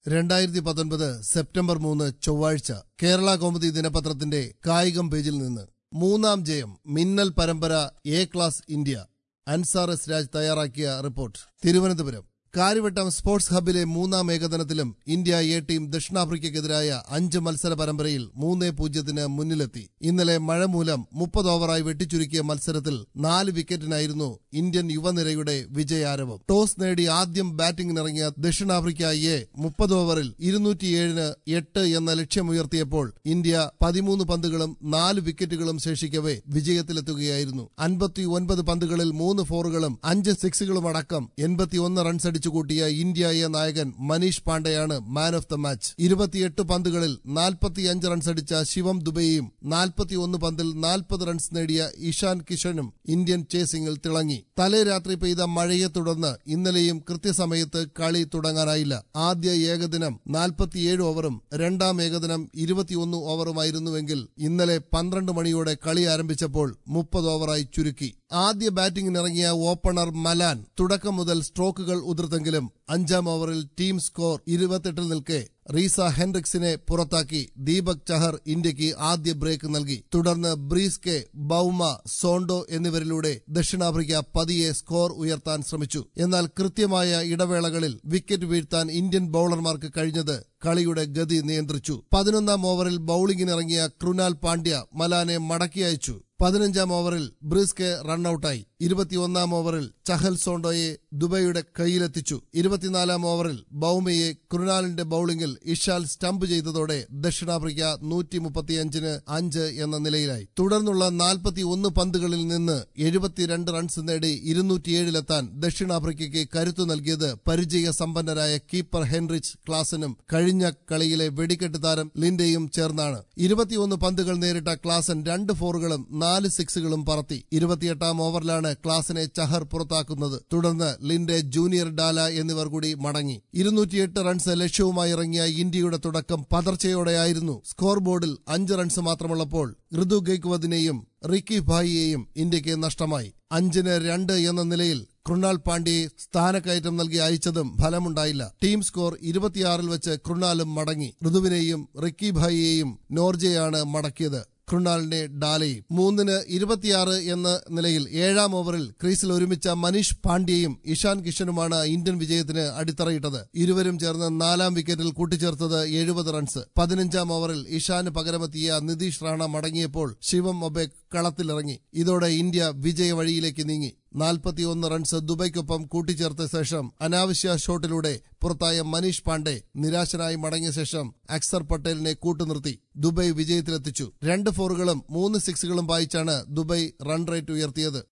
രണ്ടായിരത്തി പത്തൊൻപത് സെപ്റ്റംബർ മൂന്ന് ചൊവ്വാഴ്ച കേരള കൗമുദി ദിനപത്രത്തിന്റെ കായികം പേജിൽ നിന്ന് മൂന്നാം ജയം മിന്നൽ പരമ്പര A class India Ansar S Raj തയ്യാറാക്കിയ റിപ്പോർട്ട് തിരുവനന്തപുരം കാര്യവട്ടം സ്പോർട്സ് ഹബിലെ മൂന്നാം ഏകദിനത്തിലും ഇന്ത്യ എ ടീം ദക്ഷിണാഫ്രിക്കയ്ക്കെതിരായ അഞ്ച് മത്സര പരമ്പരയിൽ മൂന്ന് പൂജ്യത്തിന് മുന്നിലെത്തി ഇന്നലെ മഴ മൂലം മുപ്പത് ഓവറായി വെട്ടിച്ചുരുക്കിയ മത്സരത്തിൽ നാല് വിക്കറ്റിനായിരുന്നു ഇന്ത്യൻ യുവനിരയുടെ വിജയാരവം ടോസ് നേടി ആദ്യം ബാറ്റിംഗിനിറങ്ങിയ ദക്ഷിണാഫ്രിക്ക എ മുപ്പത് ഓവറിൽ ഇരുന്നൂറ്റിയേഴിന് എട്ട് എന്ന ലക്ഷ്യമുയർത്തിയപ്പോൾ ഇന്ത്യ പതിമൂന്ന് പന്തുകളും നാല് വിക്കറ്റുകളും ശേഷിക്കവേ വിജയത്തിലെത്തുകയായിരുന്നു അൻപത്തി ഒൻപത് പന്തുകളിൽ മൂന്ന് ഫോറുകളും അഞ്ച് സിക്സുകളും അടക്കം എൺപത്തിയൊന്ന് റൺസ് അടിച്ചുകൂട്ടിയ ഇന്ത്യ എ നായകൻ മനീഷ് പാണ്ഡെയാണ് മാൻ ഓഫ് ദ മാച്ച് ഇരുപത്തിയെട്ട് പന്തുകളിൽ നാൽപ്പത്തിയഞ്ച് റൺസ് അടിച്ച ശിവം ദുബൈയും നാൽപ്പത്തിയൊന്ന് പന്തിൽ നാൽപ്പത് റൺസ് നേടിയ ഇഷാൻ കിഷനും ഇന്ത്യൻ ചേസിംഗിൽ തിളങ്ങി തലേ രാത്രി പെയ്ത മഴയെ തുടർന്ന് ഇന്നലെയും കൃത്യസമയത്ത് കളി തുടങ്ങാനായില്ല ആദ്യ ഏകദിനം നാൽപ്പത്തിയേഴ് ഓവറും രണ്ടാം ഏകദിനം ഇരുപത്തിയൊന്ന് ഓവറുമായിരുന്നുവെങ്കിൽ ഇന്നലെ പന്ത്രണ്ട് മണിയോടെ കളി ആരംഭിച്ചപ്പോൾ മുപ്പത് ഓവറായി ചുരുക്കി ആദ്യ ബാറ്റിംഗിനിറങ്ങിയ ഓപ്പണർ മലാൻ തുടക്കം മുതൽ സ്ട്രോക്കുകൾ ഉതിർത്തെങ്കിലും അഞ്ചാം ഓവറിൽ ടീം സ്കോർ ഇരുപത്തെട്ടിൽ നിൽക്കെ റീസ ഹെൻറിക്സിനെ പുറത്താക്കി ദീപക് ചഹർ ഇന്ത്യക്ക് ആദ്യ ബ്രേക്ക് നൽകി തുടർന്ന് ബ്രീസ് കെ ബൌമ സോണ്ടോ എന്നിവരിലൂടെ ദക്ഷിണാഫ്രിക്ക പതിയെ സ്കോർ ഉയർത്താൻ ശ്രമിച്ചു എന്നാൽ കൃത്യമായ ഇടവേളകളിൽ വിക്കറ്റ് വീഴ്ത്താൻ ഇന്ത്യൻ ബൌളർമാർക്ക് കഴിഞ്ഞത് കളിയുടെ ഗതി നിയന്ത്രിച്ചു പതിനൊന്നാം ഓവറിൽ ബൌളിംഗിനിറങ്ങിയ കൃണാൽ പാണ്ഡ്യ മലാനെ മടക്കി അയച്ചു പതിനഞ്ചാം ഓവറിൽ ബ്രിസ്കെ റണ്ണൌട്ടായി ഇരുപത്തിയൊന്നാം ഓവറിൽ ചഹൽ സോണ്ടോയെ ദുബൈയുടെ കയ്യിലെത്തിച്ചു ഇരുപത്തിനാലാം ഓവറിൽ ബൌമയെ കൃണാലിന്റെ ബൌളിംഗിൽ ഇഷാൽ സ്റ്റംപ് ചെയ്തതോടെ ദക്ഷിണാഫ്രിക്ക നൂറ്റി മുപ്പത്തിയഞ്ചിന് അഞ്ച് എന്ന നിലയിലായി തുടർന്നുള്ള നാൽപ്പത്തി ഒന്ന് പന്തുകളിൽ നിന്ന് എഴുപത്തിരണ്ട് റൺസ് നേടി ഇരുന്നൂറ്റിയേഴിലെത്താൻ ദക്ഷിണാഫ്രിക്കയ്ക്ക് കരുത്തു നൽകിയത് പരിചയ സമ്പന്നരായ കീപ്പർ ഹെൻറിച്ച് ക്ലാസനും കഴിഞ്ഞ കളിയിലെ വെടിക്കെട്ട് താരം ലിൻഡയും ചേർന്നാണ് ഇരുപത്തിയൊന്ന് പന്തുകൾ നേരിട്ട ക്ലാസൻ രണ്ട് ഫോറുകളും നാല് സിക്സുകളും പറത്തി ഇരുപത്തിയെട്ടാം ഓവറിലാണ് ക്ലാസിനെ ചഹർ പുറത്താക്കുന്നത് തുടർന്ന് ലിൻഡെ ജൂനിയർ ഡാല എന്നിവർ കൂടി മടങ്ങി ഇരുന്നൂറ്റിയെട്ട് റൺസ് ലക്ഷ്യവുമായി ഇറങ്ങിയ ഇന്ത്യയുടെ തുടക്കം പതർച്ചയോടെയായിരുന്നു സ്കോർ ബോർഡിൽ അഞ്ച് റൺസ് മാത്രമുള്ളപ്പോൾ ഋതു ഗെയ്ക്വദിനെയും റിക്കി ഭായിയെയും ഇന്ത്യക്ക് നഷ്ടമായി അഞ്ചിന് രണ്ട് എന്ന നിലയിൽ കൃണാൽ പാണ്ഡ്യയെ സ്ഥാനക്കയറ്റം നൽകി അയച്ചതും ഫലമുണ്ടായില്ല ടീം സ്കോർ ഇരുപത്തിയാറിൽ വെച്ച് കൃണാലും മടങ്ങി ഋതുവിനെയും റിക്കി ഭായിയെയും നോർജയാണ് മടക്കിയത് കൃണാലിനെ ഡാലയും മൂന്നിന് ഇരുപത്തിയാറ് എന്ന നിലയിൽ ഏഴാം ഓവറിൽ ക്രീസിൽ ഒരുമിച്ച മനീഷ് പാണ്ഡ്യയും ഇഷാൻ കിഷനുമാണ് ഇന്ത്യൻ വിജയത്തിന് അടിത്തറയിട്ടത് ഇരുവരും ചേർന്ന് നാലാം വിക്കറ്റിൽ കൂട്ടിച്ചേർത്തത് എഴുപത് റൺസ് പതിനഞ്ചാം ഓവറിൽ ഇഷാന് പകരമെത്തിയ നിതീഷ് റാണ മടങ്ങിയപ്പോൾ ശിവം ഒബേക് കളത്തിലിറങ്ങി ഇതോടെ ഇന്ത്യ വിജയ വഴിയിലേക്ക് നീങ്ങി നാൽപ്പത്തിയൊന്ന് റൺസ് ദുബൈക്കൊപ്പം കൂട്ടിച്ചേർത്ത ശേഷം അനാവശ്യ ഷോട്ടിലൂടെ പുറത്തായ മനീഷ് പാണ്ഡെ നിരാശനായി മടങ്ങിയ ശേഷം അക്സർ പട്ടേലിനെ കൂട്ടുനിർത്തി ദുബൈ വിജയത്തിലെത്തിച്ചു രണ്ട് ഫോറുകളും മൂന്ന് സിക്സുകളും വായിച്ചാണ് ദുബൈ റൺ റേറ്റ് ഉയർത്തിയത്